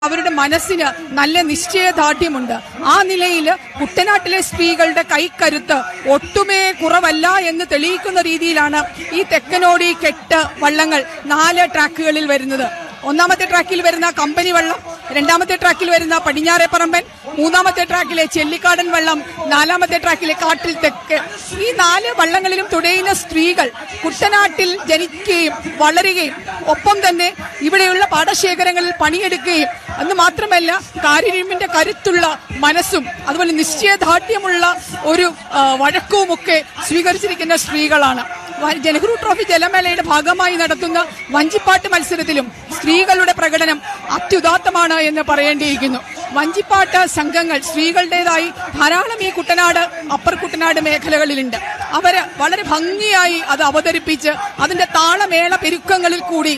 അവരുടെ മനസ്സിന് നല്ല നിശ്ചയദാർഢ്യമുണ്ട് ആ നിലയിൽ കുട്ടനാട്ടിലെ സ്ത്രീകളുടെ കൈക്കരുത്ത് ഒട്ടുമേ കുറവല്ല എന്ന് തെളിയിക്കുന്ന രീതിയിലാണ് ഈ തെക്കനോടി കെട്ട് വള്ളങ്ങൾ നാല് ട്രാക്കുകളിൽ വരുന്നത് ഒന്നാമത്തെ ട്രാക്കിൽ വരുന്ന കമ്പനി വള്ളം രണ്ടാമത്തെ ട്രാക്കിൽ വരുന്ന പടിഞ്ഞാറേപ്പറമ്പൻ മൂന്നാമത്തെ ട്രാക്കിലെ ചെല്ലിക്കാടൻ വള്ളം നാലാമത്തെ ട്രാക്കിലെ കാട്ടിൽ തെക്ക് ഈ നാല് വള്ളങ്ങളിലും തുഴയുന്ന സ്ത്രീകൾ കുട്ടനാട്ടിൽ ജനിക്കുകയും വളരുകയും ഒപ്പം തന്നെ ഇവിടെയുള്ള പാടശേഖരങ്ങളിൽ പണിയെടുക്കുകയും എന്ന് മാത്രമല്ല കാര്യരിമിന്റെ കരുത്തുള്ള മനസ്സും അതുപോലെ നിശ്ചയദാർഢ്യമുള്ള ഒരു ആ, വഴക്കവുമൊക്കെ സ്വീകരിച്ചിരിക്കുന്ന സ്ത്രീകളാണ് വ- ജനഹ്രു ട്രോഫി ജലമേളയുടെ ഭാഗമായി നടത്തുന്ന വഞ്ചിപ്പാട്ട് മത്സരത്തിലും സ്ത്രീകളുടെ പ്രകടനം അത്യുദാത്തമാണ് എന്ന് പറയേണ്ടിയിരിക്കുന്നു വഞ്ചിപ്പാട്ട് സംഘങ്ങൾ സ്ത്രീകളുടേതായി ധാരാളം ഈ കുട്ടനാട് അപ്പർ കുട്ടനാട് മേഖലകളിലുണ്ട് അവര് വളരെ ഭംഗിയായി അത് അവതരിപ്പിച്ച് അതിന്റെ താളമേള പെരുക്കങ്ങളിൽ കൂടി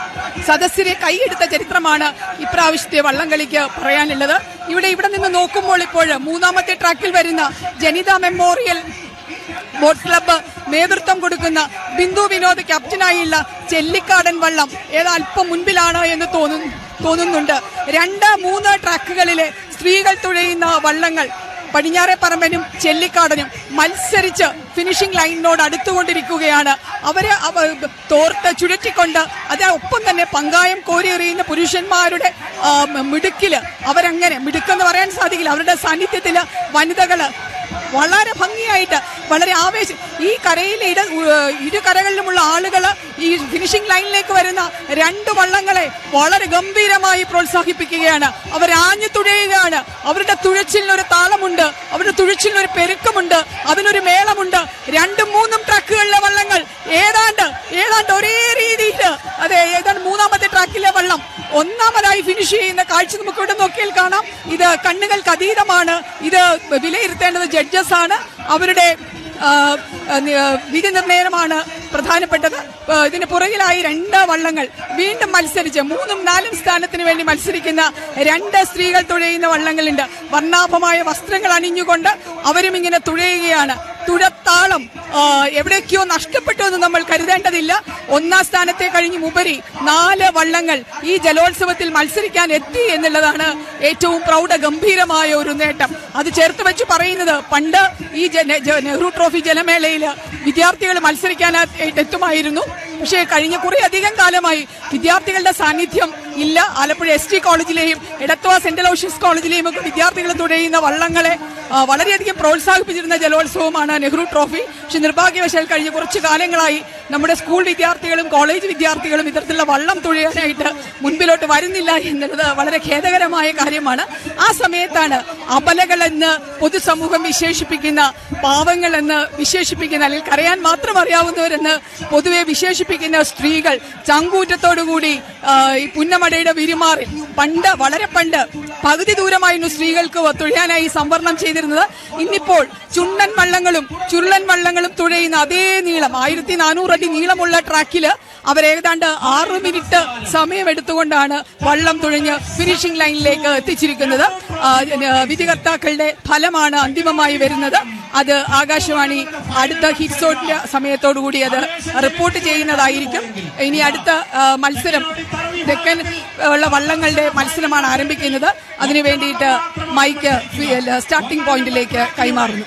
സദസ്യരെ കൈയെടുത്ത ചരിത്രമാണ് ഇപ്രാവശ്യത്തെ വള്ളംകളിക്ക് പറയാനുള്ളത് ഇവിടെ ഇവിടെ നിന്ന് നോക്കുമ്പോൾ ഇപ്പോൾ മൂന്നാമത്തെ ട്രാക്കിൽ വരുന്ന ജനിത മെമ്മോറിയൽ ബോട്ട് ക്ലബ്ബ് നേതൃത്വം കൊടുക്കുന്ന ബിന്ദു വിനോദ് ക്യാപ്റ്റനായുള്ള ചെല്ലിക്കാടൻ വള്ളം ഏത് അല്പം മുൻപിലാണ് എന്ന് തോന്നുന്നു തോന്നുന്നുണ്ട് രണ്ട് മൂന്ന് ട്രാക്കുകളിലെ സ്ത്രീകൾ തുഴയുന്ന വള്ളങ്ങൾ പടിഞ്ഞാറെ പറമ്പനും ചെല്ലിക്കാടനും മത്സരിച്ച് ഫിനിഷിംഗ് ലൈനിനോട് അടുത്തുകൊണ്ടിരിക്കുകയാണ് അവര് അവ തോർത്ത് ചുഴറ്റിക്കൊണ്ട് അതിനൊപ്പം തന്നെ പങ്കായം കോരിയെറിയുന്ന പുരുഷന്മാരുടെ ആ, മിടുക്കില് അവരങ്ങനെ മിടുക്കെന്ന് പറയാൻ സാധിക്കില്ല അവരുടെ സാന്നിധ്യത്തില് വനിതകള് വളരെ ഭംഗിയായിട്ട് വളരെ ആവേശം ഈ കരയിലെ ഇട ഉ- ഇരു കരകളിലുമുള്ള ആളുകൾ ഈ ഫിനിഷിംഗ് ലൈനിലേക്ക് വരുന്ന രണ്ട് വള്ളങ്ങളെ വളരെ ഗംഭീരമായി പ്രോത്സാഹിപ്പിക്കുകയാണ് അവർ ആഞ്ഞു തുഴയുകയാണ് അവരുടെ തുഴച്ചിലിനൊരു താളമുണ്ട് അവരുടെ തുഴച്ചിലിനൊരു പെരുക്കമുണ്ട് അതിനൊരു മേളമുണ്ട് രണ്ടും മൂന്നും ട്രാക്കുകളിലെ വള്ളങ്ങൾ ഏതാണ്ട് ഏതാണ്ട് ഒരേ രീതിയിൽ അതെ ഏതാണ്ട് മൂന്നാമത്തെ ട്രാക്കിലെ വള്ളം ഒന്നാമതായി ഫിനിഷ് ചെയ്യുന്ന കാഴ്ച നമുക്ക് ഇവിടെ നോക്കിയാൽ കാണാം ഇത് കണ്ണുകൾക്ക് അതീതമാണ് ഇത് വിലയിരുത്തേണ്ടത് ജഡ്ജസ് ആണ് അവരുടെ ആ, ആ, നി- ആ, വിധി നിർണയമാണ് പ്രധാനപ്പെട്ടത് ആ, ഇതിന് പുറകിലായി രണ്ട് വള്ളങ്ങൾ വീണ്ടും മത്സരിച്ച് മൂന്നും നാലും സ്ഥാനത്തിന് വേണ്ടി മത്സരിക്കുന്ന രണ്ട് സ്ത്രീകൾ തുഴയുന്ന വള്ളങ്ങളുണ്ട് വർണ്ണാഭമായ വസ്ത്രങ്ങൾ അണിഞ്ഞുകൊണ്ട് അവരും ഇങ്ങനെ തുഴയുകയാണ് തുഴത്താളം ആ, എവിടേക്കോ നഷ്ടപ്പെട്ടു എന്ന് നമ്മൾ കരുതേണ്ടതില്ല ഒന്നാം സ്ഥാനത്തെ കഴിഞ്ഞും ഉപരി നാല് വള്ളങ്ങൾ ഈ ജലോത്സവത്തിൽ മത്സരിക്കാൻ എത്തി എന്നുള്ളതാണ് ഏറ്റവും പ്രൗഢ ഗംഭീരമായ ഒരു നേട്ടം അത് ചേർത്ത് വെച്ച് പറയുന്നത് പണ്ട് ഈ ജന- ജ- നെഹ്റു ട്രോഫി ജലമേളയിൽ വിദ്യാർത്ഥികൾ മത്സരിക്കാനായിട്ട് എത്തുമായിരുന്നു പക്ഷേ കഴിഞ്ഞ കുറെ അധികം കാലമായി വിദ്യാർത്ഥികളുടെ സാന്നിധ്യം ഇല്ല ആലപ്പുഴ എസ് ടി കോളേജിലെയും എടത്വ സെന്റ് അലോഷ്യസ് കോളേജിലെയും ഒക്കെ വിദ്യാർത്ഥികൾ തുഴയുന്ന വള്ളങ്ങളെ ആ, വളരെയധികം പ്രോത്സാഹിപ്പിച്ചിരുന്ന ജലോത്സവമാണ് നെഹ്റു ട്രോഫി പക്ഷെ നിർഭാഗ്യവശാൽ കഴിഞ്ഞ കുറച്ച് കാലങ്ങളായി നമ്മുടെ സ്കൂൾ വിദ്യാർത്ഥികളും കോളേജ് വിദ്യാർത്ഥികളും ഇത്തരത്തിലുള്ള വള്ളം തുഴയാനായിട്ട് മുൻപിലോട്ട് വരുന്നില്ല എന്നുള്ളത് വളരെ ഖേദകരമായ കാര്യമാണ് ആ സമയത്താണ് അബലകളെന്ന് പൊതുസമൂഹം വിശേഷിപ്പിക്കുന്ന പാവങ്ങളെന്ന് വിശേഷിപ്പിക്കുന്ന അല്ലെങ്കിൽ കരയാൻ മാത്രം അറിയാവുന്നവരെന്ന് പൊതുവെ വിശേഷിപ്പിക്കുന്ന സ്ത്രീകൾ ചങ്കൂറ്റത്തോടുകൂടി ആ, ഈ പുന്നമടയുടെ വിരുമാറിൽ പണ്ട് വളരെ പണ്ട് പകുതി ദൂരമായിരുന്നു സ്ത്രീകൾക്ക് തുഴയാനായി സംവരണം ചെയ്തിരുന്നത് ഇന്നിപ്പോൾ ചുണ്ടൻ വള്ളങ്ങളും ചുരുളൻ വള്ളങ്ങളും തുഴയുന്ന അതേ നീളം ആയിരത്തി നാനൂറ് അടി നീളമുള്ള ട്രാക്കില് അവരേതാണ്ട് ആറ് മിനിറ്റ് സമയമെടുത്തുകൊണ്ടാണ് വള്ളം തുഴഞ്ഞ് ഫിനിഷിംഗ് ലൈനിലേക്ക് എത്തിച്ചിരിക്കുന്നത് ആ, ജന- വിധികർത്താക്കളുടെ ഫലമാണ് അന്തിമമായി വരുന്നത് അത് ആകാശവാണി അടുത്ത ഹിറ്റ്സോട്ടിന്റെ സമയത്തോടുകൂടി അത് റിപ്പോർട്ട് ചെയ്യുന്നതായിരിക്കും ഇനി അടുത്ത ആ, മത്സരം തെക്കൻ ഉള്ള വള്ളങ്ങളുടെ മത്സരമാണ് ആരംഭിക്കുന്നത് അതിനു വേണ്ടിയിട്ട് മൈക്ക് സ്റ്റാർട്ടിംഗ് പോയിന്റിലേക്ക് കൈമാറുന്നു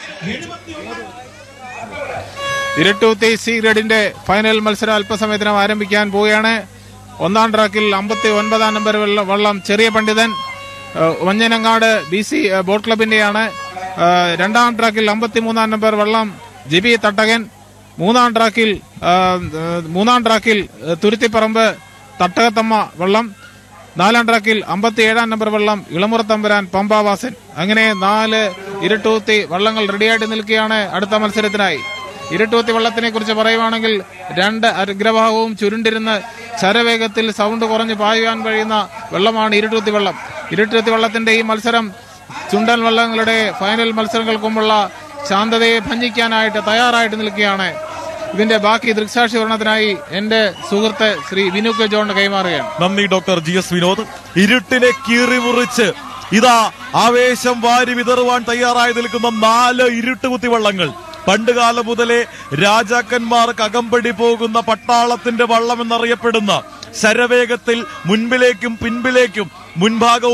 ഇരട്ടൂത്തി സി ഗ്രേഡിന്റെ ഫൈനൽ മത്സരം അല്പസമയത്തിനകം ആരംഭിക്കാൻ പോവുകയാണ് ഒന്നാം ട്രാക്കിൽ അമ്പത്തി ഒൻപതാം നമ്പർ വെള്ള- വള്ളം ചെറിയ പണ്ഡിതൻ ഏഹ്, മഞ്ഞനങ്ങാട് ബി സി ഏഹ്, ബോട്ട് ക്ലബിന്റെയാണ് ഏഹ്, രണ്ടാം ട്രാക്കിൽ അമ്പത്തിമൂന്നാം നമ്പർ വള്ളം ജിബി തട്ടകൻ മൂന്നാം ട്രാക്കിൽ ഏഹ്, ഏഹ്, മൂന്നാം ട്രാക്കിൽ ഏഹ്, തുരുത്തിപ്പറമ്പ് തട്ടകത്തമ്മ വള്ളം നാലാം ട്രാക്കിൽ അമ്പത്തിയേഴാം നമ്പർ വള്ളം ഇളമുറത്തമ്പുരാൻ പമ്പാവാസൻ അങ്ങനെ നാല് ഇരട്ടൂത്തി വള്ളങ്ങൾ റെഡിയായിട്ട് നിൽക്കുകയാണ് അടുത്ത മത്സരത്തിനായി ഇരട്ടൂത്തി വള്ളത്തിനെ കുറിച്ച് പറയുവാണെങ്കിൽ രണ്ട് അഗ്രഭാഗവും ചുരുണ്ടിരുന്ന് ശരവേഗത്തിൽ സൗണ്ട് കുറഞ്ഞ് പായുവാൻ കഴിയുന്ന വെള്ളമാണ് ഇരട്ടൂത്തി വള്ളം ഇരട്ടൂത്തി വള്ളത്തിന്റെ ഈ മത്സരം ചുണ്ടൻ വള്ളങ്ങളുടെ ഫൈനൽ മത്സരങ്ങൾക്കുമുള്ള ശാന്തതയെ ഭഞ്ജിക്കാനായിട്ട് തയ്യാറായിട്ട് നിൽക്കുകയാണ് ഇതിന്റെ ബാക്കി ദൃക്സാക്ഷി വർണ്ണത്തിനായി എന്റെ സുഹൃത്ത് ശ്രീ വിനു കെ ജോൺ കൈമാറുകയാണ് നന്ദി ഡോക്ടർ ജി എസ് വിനോദ് ഇരുട്ടിനെ കീറി മുറിച്ച് ഇതാ ആവേശം വാരി വിതറുവാൻ തയ്യാറായി നിൽക്കുന്ന നാല് ഇരുട്ടുകുത്തി വള്ളങ്ങൾ പണ്ടുകാലം മുതലേ രാജാക്കന്മാർക്ക് അകമ്പടി പോകുന്ന പട്ടാളത്തിന്റെ വള്ളം എന്നറിയപ്പെടുന്ന ശരവേഗത്തിൽ മുൻപിലേക്കും പിൻപിലേക്കും മുൻഭാഗവും